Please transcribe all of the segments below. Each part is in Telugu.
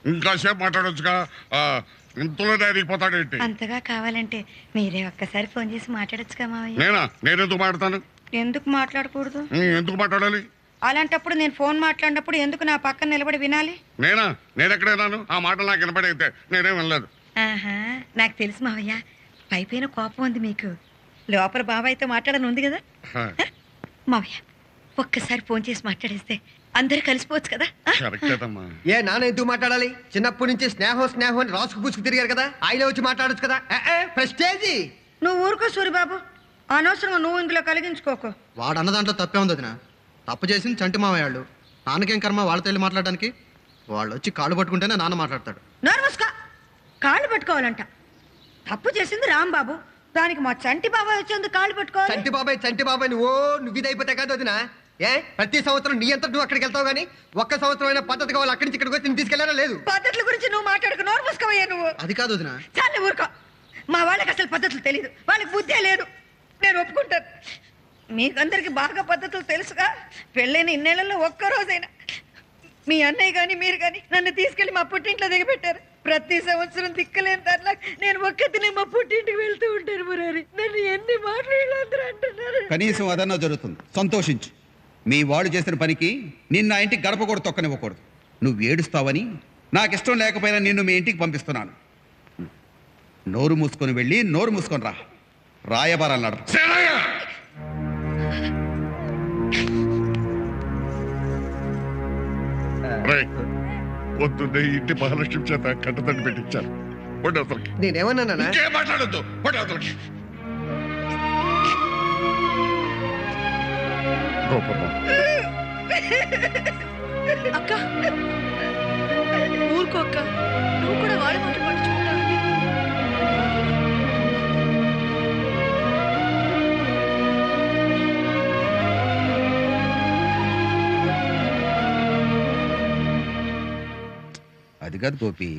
ఇంకాసేపు మాట్లాడొచ్చుగా ఆ, ఇంతలో అరిగిపోతాడేంటి అంతగా కావాలంటే మీరే ఒక్కసారి ఫోన్ చేసి మాట్లాడొచ్చుగా మావయ్య నేనా నేనెందుకు మాట్లాడతాను ఎందుకు మాట్లాడకూడదు ఉమ్, ఎందుకు మాట్లాడాలి అలాంటప్పుడు నేను ఫోన్ మాట్లాడినప్పుడు ఎందుకు నా పక్కన నిలబడి వినాలి నేనా నేను ఎక్కడైనాను ఆ మాటలు నాకు వినపడైతే నేనేం వినలేదు ఆహా నాకు తెలుసు మావయ్య పైపైన కోపం ఉంది మీకు లోపల బాబాయ్తో మాట్లాడని ఉంది కదా హ, మావయ్య ఒక్కసారి ఫోన్ చేసి మాట్లాడేస్తే అందరూ కలిసిపోవచ్చు కదా ఆ? కరెక్టేదమ్మా ఏ నాన్న ఎందుకు మాట్లాడాలి చిన్నప్పటి నుంచి స్నేహం స్నేహం అని రాసుకు పూసుకు తిరిగారు కదా ఆయన వచ్చి మాట్లాడొచ్చు కదా ప్రెస్టేజీ నువ్వు ఊరుకో సూరిబాబు అనవసరంగా నువ్వు ఇందులో కలిగించుకోకు వాడు అన్న దాంట్లో తప్పే ఉంది వదిన తప్పు చేసింది చంటి మామయ్యాళ్ళు నాన్నకేం కర్మ వాళ్ళతో వెళ్ళి మాట్లాడడానికి వాళ్ళు వచ్చి కాళ్ళు పట్టుకుంటేనే నాన్న మాట్లాడతాడు నర్వస్గా కాళ్ళు పట్టుకోవాలంట తప్పు చేసింది రాంబాబు దానికి మా చంటి బాబాయ్ వచ్చేందుకు కాళ్ళు పట్టుకోవాలి చంటి బాబాయ్ చంటి బాబాయ్ నువ్వు నువ్వు ఇది అయిపోతే కాదు వదినా ఏ ప్రతి సంవత్సరం నీ అంతా నువ్వు అక్కడికి వెళ్తావు కానీ ఒక్క సంవత్సరం అయినా పద్ధతి కావాలి అక్కడి నుంచి ఇక్కడికి వచ్చి నేను తీసుకెళ్ళారా లేదు పద్ధతుల గురించి నువ్వు మాట్లాడుకు నోరు మూసుకోవయ్యా నువ్వు అది కాదు వదిన చాలే ఊరుకో మా వాళ్ళకి అసలు పద్ధతులు తెలియదు వాళ్ళకి బుద్ధే లేదు నేను ఒప్పుకుంటాను మీకందరికి బాగా పద్ధతులు తెలుసుగా పెళ్ళైన ఇన్నేళ్లలో ఒక్క రోజైనా మీ అన్నయ్య కానీ మీరు కానీ నన్ను తీసుకెళ్లి మా పుట్టింట్లో దిగబెట్టారు ప్రతి సంవత్సరం దిక్కలేని తర్లా నేను ఒక్కతినే మా పుట్టింటికి వెళ్తూ ఉంటాను మురారి నన్ను ఎన్ని మాటలు వీళ్ళందరూ అంటున్నారు కనీసం అదన్నా జరుగుతుంది సంతోషించు మీ వాడు చేసిన పనికి నిన్న ఆ ఇంటికి గడప కూడా తొక్కనివ్వకూడదు నువ్వు ఏడుస్తావని నాకు ఇష్టం లేకపోయినా నిన్ను మీ ఇంటికి పంపిస్తున్నాను నోరు మూసుకొని వెళ్ళి నోరు మూసుకొని రా రాయబారాలు నడప సేనయ్య! రేయ్, పొద్దున్నే ఈ ఇంటి మహాలక్ష్మి చేత కట్టతడి పెట్టించారు పొడి అవతలకి నేనేమన్నానా ఇంకేం మాట్లాడద్దు పొడి అవతలకి గోపమ్మ అక్క ఊరుకో అక్క నువ్వు కూడా వాళ్ళ మాట పడుచుకుంటావు అది కాదు గోపి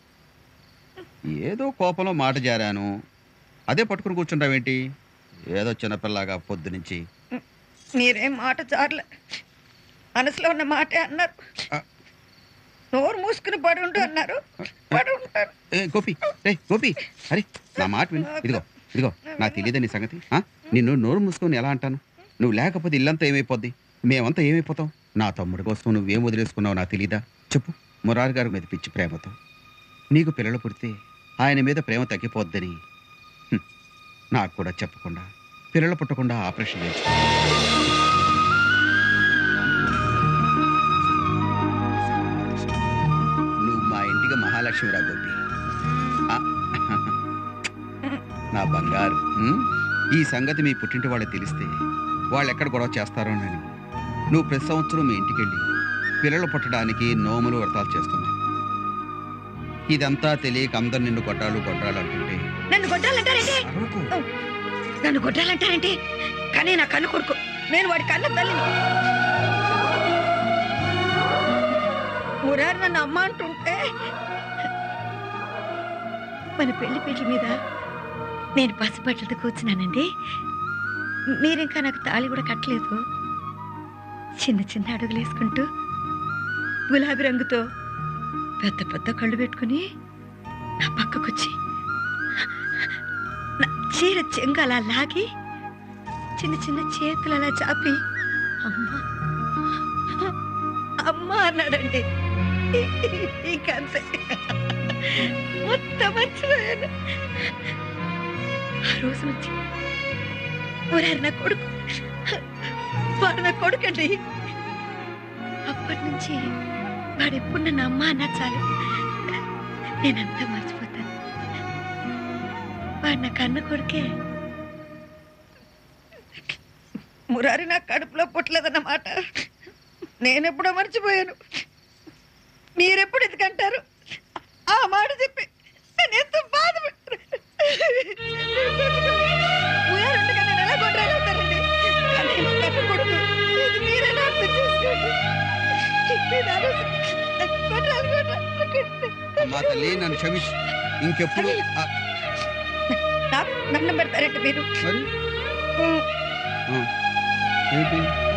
ఏదో కోపంలో మాట జారాను అదే పట్టుకుని కూర్చుంటావేంటి ఏదో చిన్నపిల్లగా పొద్దు నుంచి మీరేం మాట చాలే మనసులో ఉన్న మాటే అన్నారు ఆ. నోరు మూసుకుని పడి ఉంటూ అన్నారు పడి ఉంటారు ఏ గోపి రే గోపి అరే నా మాట విను ఇదిగో ఇదిగో నాకు తెలియదా నీ సంగతి ఆ? నిన్ను నోరు మూసుకొని ఎలా అంటాను నువ్వు లేకపోతే ఇల్లంతా ఏమైపోద్ది మేమంతా ఏమైపోతాం నా తమ్ముడి కోసం నువ్వేం వదిలేసుకున్నావు నాకు తెలీదా చెప్పు మురారి గారి మీద పిచ్చి ప్రేమతో నీకు పిల్లలు పుడితే ఆయన మీద ప్రేమ తగ్గిపోద్దని హ్మ్, నాకు కూడా చెప్పకుండా పిల్లలు పుట్టకుండా ఆపరేషన్ చేయించు నువ్వు మా ఇంటికి మహాలక్ష్మిరా గోపి ఆ, నా బంగారు ఉం? ఈ సంగతి మీ పుట్టింటి వాళ్ళకి తెలిస్తే వాళ్ళు ఎక్కడ గొడవ చేస్తారోనని నువ్వు ప్రతి సంవత్సరం మీ ఇంటికి వెళ్ళి పిల్లలు పుట్టడానికి నోములు వ్రతాలు చేస్తున్నావు ఇదంతా తెలియక అందరు నిన్ను గొడ్రాలు గొడ్రాలు అంటుంటే నన్ను కొట్టాలంటారేంటి అరవకు. నన్ను కొట్టాలంటారేంటి కానీ నా కన్ను కొడుకు నేను వాడి కన్న తల్లిని మురారు నన్ను అమ్మ అంటుంటే మన పెళ్లి పెళ్లి మీద నేను పసిబట్టలతో కూర్చున్నానండి మీరింకా నాకు తాళి కూడా కట్టలేదు చిన్న చిన్న అడుగులు వేసుకుంటూ గులాబీ రంగుతో పెద్ద పెద్ద కళ్ళు పెట్టుకుని నా పక్కకొచ్చి నా చీర చెంగు అలా లాగి చిన్న చిన్న చేతులు అలా చాపి అమ్మా అమ్మా అన్నాడండి ఇంకంతే మొత్తం మర్చిపోయాను ఆ రోజు నుంచి ఊరారు నా కొడుకు వాడు నా కొడుకండి అప్పటి నుంచి వాడు ఎప్పుడు నన్ను అమ్మ అన్నా చాలు నేనంతా మర్చిపోతాను వాడు నా కన్న కొడుకే మురారి నా కడుపులో పుట్టలేదన్నమాట నేనెప్పుడో మర్చిపోయాను మీరెప్పుడు ఎందుకంటారు ఆ మాట చెప్పి నేను ఎంత బాధపడ్డాను మురారుండగా నేను ఎలా కొట్టాలంటారండి కానీ నా కన్న కొడుకు ఇది మీరైనా అర్థం చేసుకోండి నేను అనవసరం- కొట్టాలి, కొట్టాలి. అమ్మా తల్లి నన్ను క్షమించు ఇంకెప్పుడు ఆ, నాకు దండం పెడతారంటే మీరు మరి ఆ, ఏంటి